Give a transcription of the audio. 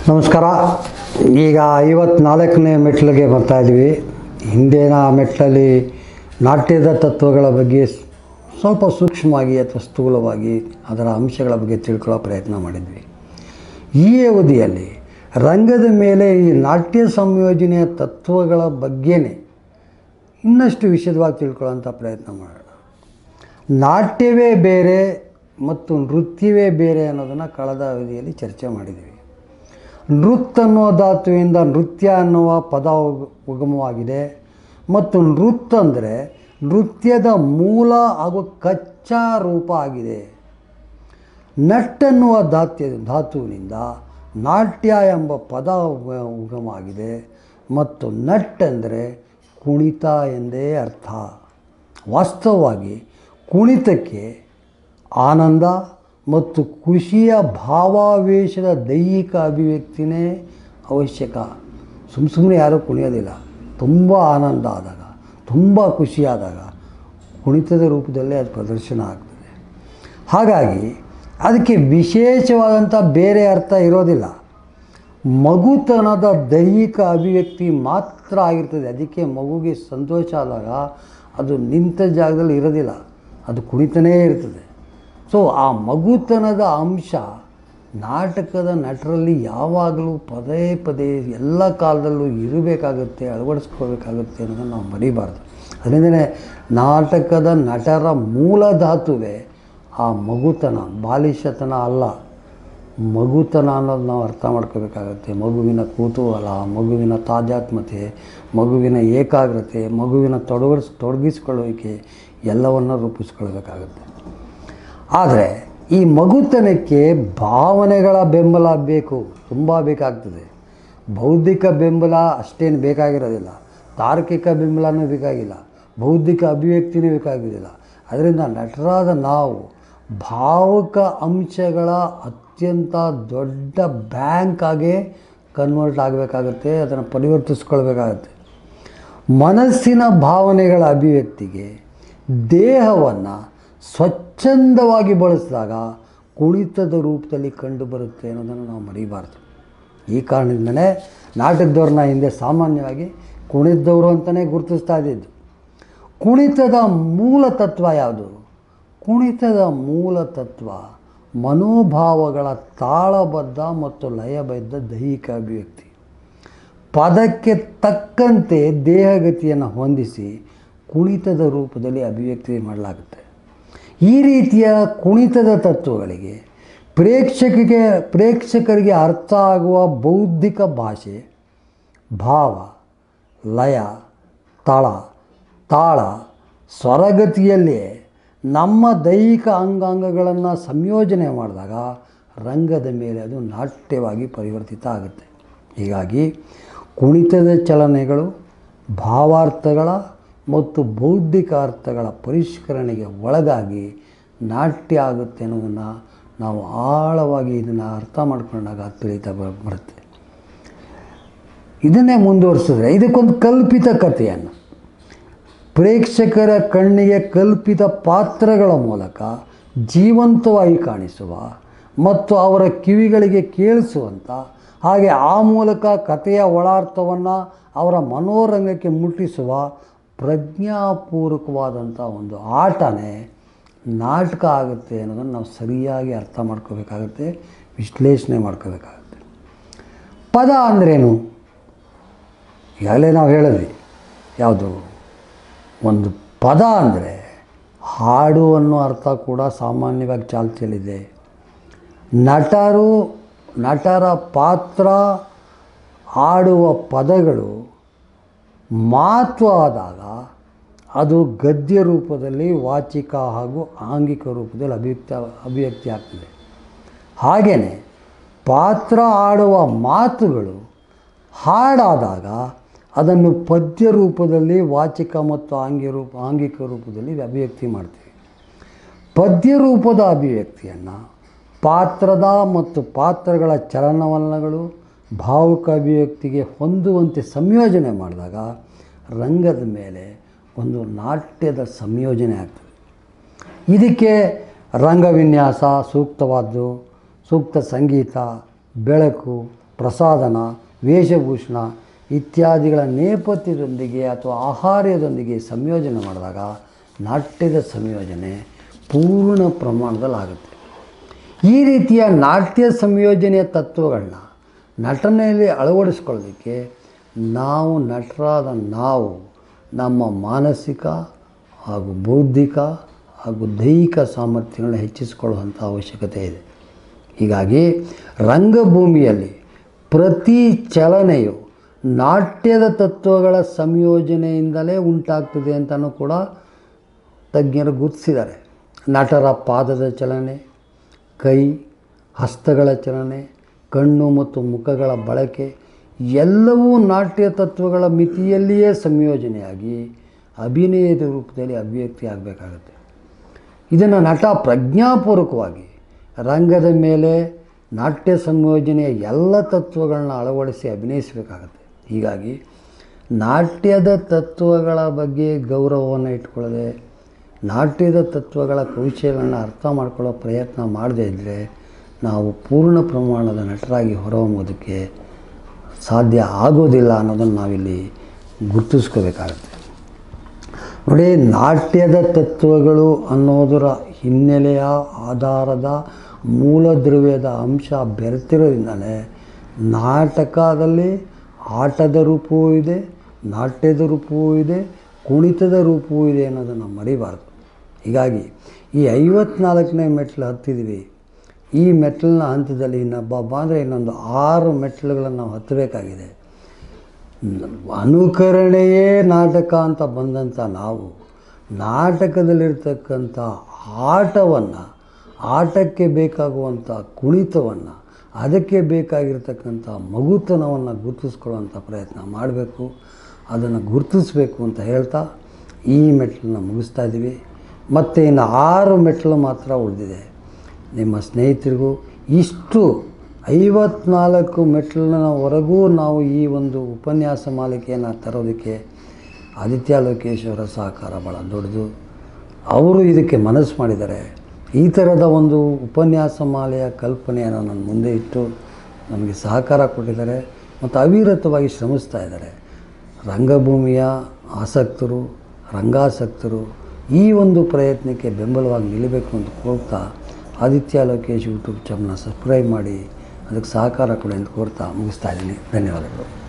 ನಮಸ್ಕಾರ ಈಗ ಐವತ್ನಾಲ್ಕನೇ ಮೆಟ್ಲಿಗೆ ಬರ್ತಾ ಇದ್ವಿ ಹಿಂದಿನ ಮೆಟ್ಲಲ್ಲಿ ನಾಟ್ಯದ ತತ್ವಗಳ ಬಗ್ಗೆ ಸ್- ಸ್ವಲ್ಪ ಸೂಕ್ಷ್ಮವಾಗಿ ಅಥವಾ ಸ್ಥೂಲವಾಗಿ ಅದರ ಅಂಶಗಳ ಬಗ್ಗೆ ತಿಳ್ಕೊಳ್ಳೋ ಪ್ರಯತ್ನ ಮಾಡಿದ್ವಿ ಈ ಅವಧಿಯಲ್ಲಿ ರಂಗದ ಮೇಲೆ ಈ ನಾಟ್ಯ ಸಂಯೋಜನೆಯ ತತ್ವಗಳ ಬಗ್ಗೆನೇ ಇನ್ನಷ್ಟು ವಿಶದವಾಗಿ ತಿಳ್ಕೊಳ್ಳೋಂಥ ಪ್ರಯತ್ನ ಮಾಡೋಣ ನಾಟ್ಯವೇ ಬೇರೆ ಮತ್ತು ನೃತ್ಯವೇ ಬೇರೆ ಅನ್ನೋದನ್ನು ಕಳೆದ ಅವಧಿಯಲ್ಲಿ ಚರ್ಚೆ ಮಾಡಿದ್ದೀವಿ ನೃತ್ ಅನ್ನುವ ಧಾತುವಿಂದ ನೃತ್ಯ ಅನ್ನುವ ಪದ ಉಗ- ಉಗಮವಾಗಿದೆ ಮತ್ತು ನೃತ್ ಅಂದರೆ ನೃತ್ಯದ ಮೂಲ ಹಾಗೂ ಕಚ್ಚಾ ರೂಪ ಆಗಿದೆ ನಟ್ ಅನ್ನುವ ಧಾತ್ಯ ಧಾತುವಿನಿಂದ ನಾಟ್ಯ ಎಂಬ ಪದ ಉಗ- ಉಗಮ ಆಗಿದೆ ಮತ್ತು ನಟ್ ಅಂದರೆ ಕುಣಿತ ಎಂದೇ ಅರ್ಥ ವಾಸ್ತವವಾಗಿ ಕುಣಿತಕ್ಕೆ ಆನಂದ ಮತ್ತು ಖುಷಿಯ ಭಾವಾವೇಶದ ದೈಹಿಕ ಅಭಿವ್ಯಕ್ತಿನೇ ಅವಶ್ಯಕ ಸುಮ್ಮ ಸುಮ್ಮನೆ ಯಾರೂ ಕುಣಿಯೋದಿಲ್ಲ ತುಂಬ ಆನಂದ ಆದಾಗ ತುಂಬ ಖುಷಿಯಾದಾಗ ಕುಣಿತದ ರೂಪದಲ್ಲೇ ಅದು ಪ್ರದರ್ಶನ ಆಗ್ತದೆ ಹಾಗಾಗಿ ಅದಕ್ಕೆ ವಿಶೇಷವಾದಂಥ ಬೇರೆ ಅರ್ಥ ಇರೋದಿಲ್ಲ ಮಗುತನದ ದೈಹಿಕ ಅಭಿವ್ಯಕ್ತಿ ಮಾತ್ರ ಆಗಿರ್ತದೆ ಅದಕ್ಕೆ ಮಗುಗೆ ಸಂತೋಷ ಆದಾಗ ಅದು ನಿಂತ ಜಾಗದಲ್ಲಿ ಇರೋದಿಲ್ಲ ಅದು ಕುಣಿತನೇ ಇರ್ತದೆ ಸೊ ಆ ಮಗುತನದ ಅಂಶ ನಾಟಕದ ನಟರಲ್ಲಿ ಯಾವಾಗಲೂ ಪದೇ ಪದೇ ಎಲ್ಲ ಕಾಲದಲ್ಲೂ ಇರಬೇಕಾಗುತ್ತೆ ಅಳವಡಿಸ್ಕೋಬೇಕಾಗುತ್ತೆ ಅನ್ನೋದನ್ನು ನಾವು ಮರಿಬಾರ್ದು ಅದರಿಂದಲೇ ನಾಟಕದ ನಟರ ಮೂಲ ಧಾತುವೇ ಆ ಮಗುತನ ಬಾಲಿಶತನ ಅಲ್ಲ ಮಗುತನ ಅನ್ನೋದು ನಾವು ಅರ್ಥ ಮಾಡ್ಕೋಬೇಕಾಗತ್ತೆ ಮಗುವಿನ ಕುತೂಹಲ ಮಗುವಿನ ತಾಜಾತ್ಮತೆ ಮಗುವಿನ ಏಕಾಗ್ರತೆ ಮಗುವಿನ ತೊಡಗಿಸ್ ತೊಡಗಿಸ್ಕೊಳ್ಳುವಿಕೆ ಎಲ್ಲವನ್ನು ರೂಪಿಸ್ಕೊಳ್ಬೇಕಾಗತ್ತೆ ಆದರೆ ಈ ಮಗುತನಕ್ಕೆ ಭಾವನೆಗಳ ಬೆಂಬಲ ಬೇಕು ತುಂಬ ಬೇಕಾಗ್ತದೆ ಬೌದ್ಧಿಕ ಬೆಂಬಲ ಅಷ್ಟೇನು ಬೇಕಾಗಿರೋದಿಲ್ಲ ತಾರ್ಕಿಕ ಬೆಂಬಲನೂ ಬೇಕಾಗಿಲ್ಲ ಬೌದ್ಧಿಕ ಅಭಿವ್ಯಕ್ತಿನೂ ಬೇಕಾಗಿರೋದಿಲ್ಲ ಅದರಿಂದ ನಟರಾದ ನಾವು ಭಾವುಕ ಅಂಶಗಳ ಅತ್ಯಂತ ದೊಡ್ಡ ಬ್ಯಾಂಕ್ ಆಗೇ ಕನ್ವರ್ಟ್ ಆಗಬೇಕಾಗುತ್ತೆ ಅದನ್ನು ಪರಿವರ್ತಿಸ್ಕೊಳ್ಬೇಕಾಗತ್ತೆ ಮನಸ್ಸಿನ ಭಾವನೆಗಳ ಅಭಿವ್ಯಕ್ತಿಗೆ ದೇಹವನ್ನು ಸ್ವಚ್ಛಂದವಾಗಿ ಬಳಸಿದಾಗ ಕುಣಿತದ ರೂಪದಲ್ಲಿ ಕಂಡುಬರುತ್ತೆ ಅನ್ನೋದನ್ನು ನಾವು ಮರಿಬಾರ್ದು ಈ ಕಾರಣದಿಂದಲೇ ನಾಟಕದವ್ರನ್ನ ಹಿಂದೆ ಸಾಮಾನ್ಯವಾಗಿ ಕುಣಿತದವರು ಅಂತಲೇ ಗುರುತಿಸ್ತಾ ಇದ್ದಿದ್ದು ಕುಣಿತದ ಮೂಲ ತತ್ವ ಯಾವುದು ಕುಣಿತದ ಮೂಲ ತತ್ವ ಮನೋಭಾವಗಳ ತಾಳಬದ್ಧ ಮತ್ತು ಲಯಬದ್ಧ ದೈಹಿಕ ಅಭಿವ್ಯಕ್ತಿ ಪದಕ್ಕೆ ತಕ್ಕಂತೆ ದೇಹಗತಿಯನ್ನು ಹೊಂದಿಸಿ ಕುಣಿತದ ರೂಪದಲ್ಲಿ ಅಭಿವ್ಯಕ್ತಿ ಮಾಡಲಾಗುತ್ತೆ ಈ ರೀತಿಯ ಕುಣಿತದ ತತ್ವಗಳಿಗೆ ಪ್ರೇಕ್ಷಕಿಗೆ ಪ್ರೇಕ್ಷಕರಿಗೆ ಅರ್ಥ ಆಗುವ ಬೌದ್ಧಿಕ ಭಾಷೆ ಭಾವ ಲಯ ತಳ ತಾಳ ಸ್ವರಗತಿಯಲ್ಲೇ ನಮ್ಮ ದೈಹಿಕ ಅಂಗಾಂಗಗಳನ್ನು ಸಂಯೋಜನೆ ಮಾಡಿದಾಗ ರಂಗದ ಮೇಲೆ ಅದು ನಾಟ್ಯವಾಗಿ ಪರಿವರ್ತಿತ ಆಗುತ್ತೆ ಹೀಗಾಗಿ ಕುಣಿತದ ಚಲನೆಗಳು ಭಾವಾರ್ಥಗಳ ಮತ್ತು ಬೌದ್ಧಿಕ ಅರ್ಥಗಳ ಪರಿಷ್ಕರಣೆಗೆ ಒಳಗಾಗಿ ನಾಟ್ಯ ಆಗುತ್ತೆ ಅನ್ನೋದನ್ನು ನಾವು ಆಳವಾಗಿ ಇದನ್ನು ಅರ್ಥ ಮಾಡ್ಕೊಂಡಾಗ ತಿಳಿತಾ ಬ- ಬರುತ್ತೆ ಇದನ್ನೇ ಮುಂದುವರಿಸಿದ್ರೆ ಇದಕ್ಕೊಂದು ಕಲ್ಪಿತ ಕಥೆಯನ್ನು ಪ್ರೇಕ್ಷಕರ ಕಣ್ಣಿಗೆ ಕಲ್ಪಿತ ಪಾತ್ರಗಳ ಮೂಲಕ ಜೀವಂತವಾಗಿ ಕಾಣಿಸುವ ಮತ್ತು ಅವರ ಕಿವಿಗಳಿಗೆ ಕೇಳಿಸುವಂಥ ಹಾಗೆ ಆ ಮೂಲಕ ಕಥೆಯ ಒಳಾರ್ಥವನ್ನು ಅವರ ಮನೋರಂಗಕ್ಕೆ ಮುಟ್ಟಿಸುವ ಪ್ರಜ್ಞಾಪೂರ್ವಕವಾದಂಥ ಒಂದು ಆಟನೇ ನಾಟಕ ಆಗುತ್ತೆ ಅನ್ನೋದನ್ನು ನಾವು ಸರಿಯಾಗಿ ಅರ್ಥ ಮಾಡ್ಕೋಬೇಕಾಗುತ್ತೆ ವಿಶ್ಲೇಷಣೆ ಮಾಡ್ಕೋಬೇಕಾಗುತ್ತೆ ಪದ ಅಂದ್ರೇನು ಈಗಾಗಲೇ ನಾವು ಹೇಳಿದ್ವಿ ಯಾವುದು ಒಂದು ಪದ ಅಂದರೆ ಹಾಡು ಅನ್ನೋ ಅರ್ಥ ಕೂಡ ಸಾಮಾನ್ಯವಾಗಿ ಚಾಲ್ತಿಯಲ್ಲಿದೆ ನಟರು ನಟರ ಪಾತ್ರ ಆಡುವ ಪದಗಳು ಮಾತು ಆದಾಗ ಅದು ಗದ್ಯ ರೂಪದಲ್ಲಿ ವಾಚಿಕ ಹಾಗೂ ಆಂಗಿಕ ರೂಪದಲ್ಲಿ ಅಭಿವ್ಯಕ್ತ ಅಭಿವ್ಯಕ್ತಿ ಆಗ್ತದೆ ಹಾಗೆಯೇ ಪಾತ್ರ ಆಡುವ ಮಾತುಗಳು ಹಾಡಾದಾಗ ಅದನ್ನು ಪದ್ಯ ರೂಪದಲ್ಲಿ ವಾಚಿಕ ಮತ್ತು ಆಂಗಿ ರೂಪ ಆಂಗಿಕ ರೂಪದಲ್ಲಿ ಅಭಿವ್ಯಕ್ತಿ ಮಾಡ್ತೀವಿ ಪದ್ಯ ರೂಪದ ಅಭಿವ್ಯಕ್ತಿಯನ್ನು ಪಾತ್ರದ ಮತ್ತು ಪಾತ್ರಗಳ ಚಲನವಲನಗಳು ಭಾವುಕ ಅಭಿವ್ಯಕ್ತಿಗೆ ಹೊಂದುವಂತೆ ಸಂಯೋಜನೆ ಮಾಡಿದಾಗ ರಂಗದ ಮೇಲೆ ಒಂದು ನಾಟ್ಯದ ಸಂಯೋಜನೆ ಆಗ್ತದೆ ಇದಕ್ಕೆ ರಂಗವಿನ್ಯಾಸ ಸೂಕ್ತವಾದ್ದು ಸೂಕ್ತ ಸಂಗೀತ ಬೆಳಕು ಪ್ರಸಾದನ ವೇಷಭೂಷಣ ಇತ್ಯಾದಿಗಳ ನೇಪಥ್ಯದೊಂದಿಗೆ ಅಥವಾ ಆಹಾರ್ಯದೊಂದಿಗೆ ಸಂಯೋಜನೆ ಮಾಡಿದಾಗ ನಾಟ್ಯದ ಸಂಯೋಜನೆ ಪೂರ್ಣ ಪ್ರಮಾಣದಲ್ಲಿ ಆಗುತ್ತೆ ಈ ರೀತಿಯ ನಾಟ್ಯ ಸಂಯೋಜನೆಯ ತತ್ವಗಳನ್ನ ನಟನೆಯಲ್ಲಿ ಅಳವಡಿಸ್ಕೊಳ್ಳೋದಕ್ಕೆ ನಾವು ನಟರಾದ ನಾವು ನಮ್ಮ ಮಾನಸಿಕ ಹಾಗೂ ಬೌದ್ಧಿಕ ಹಾಗೂ ದೈಹಿಕ ಸಾಮರ್ಥ್ಯಗಳನ್ನ ಹೆಚ್ಚಿಸಿಕೊಳ್ಳುವಂಥ ಅವಶ್ಯಕತೆ ಇದೆ ಹೀಗಾಗಿ ರಂಗಭೂಮಿಯಲ್ಲಿ ಪ್ರತಿ ಚಲನೆಯು ನಾಟ್ಯದ ತತ್ವಗಳ ಸಂಯೋಜನೆಯಿಂದಲೇ ಉಂಟಾಗ್ತದೆ ಅಂತಲೂ ಕೂಡ ತಜ್ಞರು ಗುರುತಿಸಿದ್ದಾರೆ ನಟರ ಪಾದದ ಚಲನೆ ಕೈ ಹಸ್ತಗಳ ಚಲನೆ ಕಣ್ಣು ಮತ್ತು ಮುಖಗಳ ಬಳಕೆ ಎಲ್ಲವೂ ನಾಟ್ಯ ತತ್ವಗಳ ಮಿತಿಯಲ್ಲಿಯೇ ಸಂಯೋಜನೆಯಾಗಿ ಅಭಿನಯದ ರೂಪದಲ್ಲಿ ಅಭಿವ್ಯಕ್ತಿ ಆಗಬೇಕಾಗುತ್ತೆ ಇದನ್ನು ನಟ ಪ್ರಜ್ಞಾಪೂರ್ವಕವಾಗಿ ರಂಗದ ಮೇಲೆ ನಾಟ್ಯ ಸಂಯೋಜನೆಯ ಎಲ್ಲ ತತ್ವಗಳನ್ನ ಅಳವಡಿಸಿ ಅಭಿನಯಿಸಬೇಕಾಗತ್ತೆ ಹೀಗಾಗಿ ನಾಟ್ಯದ ತತ್ವಗಳ ಬಗ್ಗೆ ಗೌರವವನ್ನು ಇಟ್ಕೊಳ್ಳದೆ ನಾಟ್ಯದ ತತ್ವಗಳ ಕೌಶಲ್ಯವನ್ನು ಅರ್ಥ ಮಾಡ್ಕೊಳ್ಳೋ ಪ್ರಯತ್ನ ಮಾಡದೇ ಇದ್ದರೆ ನಾವು ಪೂರ್ಣ ಪ್ರಮಾಣದ ನಟರಾಗಿ ಹೊರಹೊಮ್ಮೋದಕ್ಕೆ ಸಾಧ್ಯ ಆಗೋದಿಲ್ಲ ಅನ್ನೋದನ್ನು ನಾವಿಲ್ಲಿ ಗುರುತಿಸ್ಕೋಬೇಕಾಗತ್ತೆ ನೋಡಿ ನಾಟ್ಯದ ತತ್ವಗಳು ಅನ್ನೋದರ ಹಿನ್ನೆಲೆಯ ಆಧಾರದ ಮೂಲ ದ್ರವ್ಯದ ಅಂಶ ಬೆರೆತಿರೋದ್ರಿಂದಲೇ ನಾಟಕದಲ್ಲಿ ಆಟದ ರೂಪವೂ ಇದೆ ನಾಟ್ಯದ ರೂಪವೂ ಇದೆ ಕುಣಿತದ ರೂಪವೂ ಇದೆ ಅನ್ನೋದನ್ನು ಮರಿಬಾರ್ದು ಹೀಗಾಗಿ ಈ ಐವತ್ನಾಲ್ಕನೇ ಮೆಟ್ಲು ಹತ್ತಿದ್ವಿ ಈ ಮೆಟ್ಲಿನ ಹಂತದಲ್ಲಿ ಇನ್ನೊಬ್ಬ ಅಂದರೆ ಇನ್ನೊಂದು ಆರು ಮೆಟ್ಲುಗಳನ್ನು ನಾವು ಹತ್ತಬೇಕಾಗಿದೆ ಅನುಕರಣೆಯೇ ನಾಟಕ ಅಂತ ಬಂದಂಥ ನಾವು ನಾಟಕದಲ್ಲಿರ್ತಕ್ಕಂಥ ಆಟವನ್ನು ಆಟಕ್ಕೆ ಬೇಕಾಗುವಂಥ ಕುಣಿತವನ್ನು ಅದಕ್ಕೆ ಬೇಕಾಗಿರ್ತಕ್ಕಂಥ ಮಗುತನವನ್ನು ಗುರುತಿಸ್ಕೊಳ್ಳುವಂಥ ಪ್ರಯತ್ನ ಮಾಡಬೇಕು ಅದನ್ನು ಗುರುತಿಸ್ಬೇಕು ಅಂತ ಹೇಳ್ತಾ ಈ ಮೆಟ್ಲನ್ನ ಮುಗಿಸ್ತಾ ಇದ್ದೀವಿ ಮತ್ತು ಇನ್ನು ಆರು ಮೆಟ್ಲು ಮಾತ್ರ ಉಳಿದಿದೆ ನಿಮ್ಮ ಸ್ನೇಹಿತರಿಗೂ ಇಷ್ಟು ಐವತ್ನಾಲ್ಕು ಮೆಟ್ಲಿನವರೆಗೂ ನಾವು ಈ ಒಂದು ಉಪನ್ಯಾಸ ಮಾಲಿಕೆಯನ್ನು ತರೋದಕ್ಕೆ ಆದಿತ್ಯ ಲೋಕೇಶ್ ಅವರ ಸಹಕಾರ ಭಾಳ ದೊಡ್ಡದು ಅವರು ಇದಕ್ಕೆ ಮನಸ್ಸು ಮಾಡಿದ್ದಾರೆ ಈ ಥರದ ಒಂದು ಉಪನ್ಯಾಸ ಮಾಲೆಯ ಕಲ್ಪನೆಯನ್ನು ನನ್ನ ಮುಂದೆ ಇಟ್ಟು ನಮಗೆ ಸಹಕಾರ ಕೊಟ್ಟಿದ್ದಾರೆ ಮತ್ತು ಅವಿರತವಾಗಿ ಶ್ರಮಿಸ್ತಾ ಇದ್ದಾರೆ ರಂಗಭೂಮಿಯ ಆಸಕ್ತರು ರಂಗಾಸಕ್ತರು ಈ ಒಂದು ಪ್ರಯತ್ನಕ್ಕೆ ಬೆಂಬಲವಾಗಿ ನಿಲ್ಲಬೇಕು ಅಂತ ಕೋರ್ತಾ ಆದಿತ್ಯ ಲೋಕೇಶ್ ಯೂಟ್ಯೂಬ್ ಚಾನಲ್ನ ಸಬ್ಸ್ಕ್ರೈಬ್ ಮಾಡಿ ಅದಕ್ಕೆ ಸಹಕಾರ ಕೊಡಿ ಅಂತ ಕೋರ್ತಾ ಮುಗಿಸ್ತಾ ಇದ್ದೀನಿ ಧನ್ಯವಾದಗಳು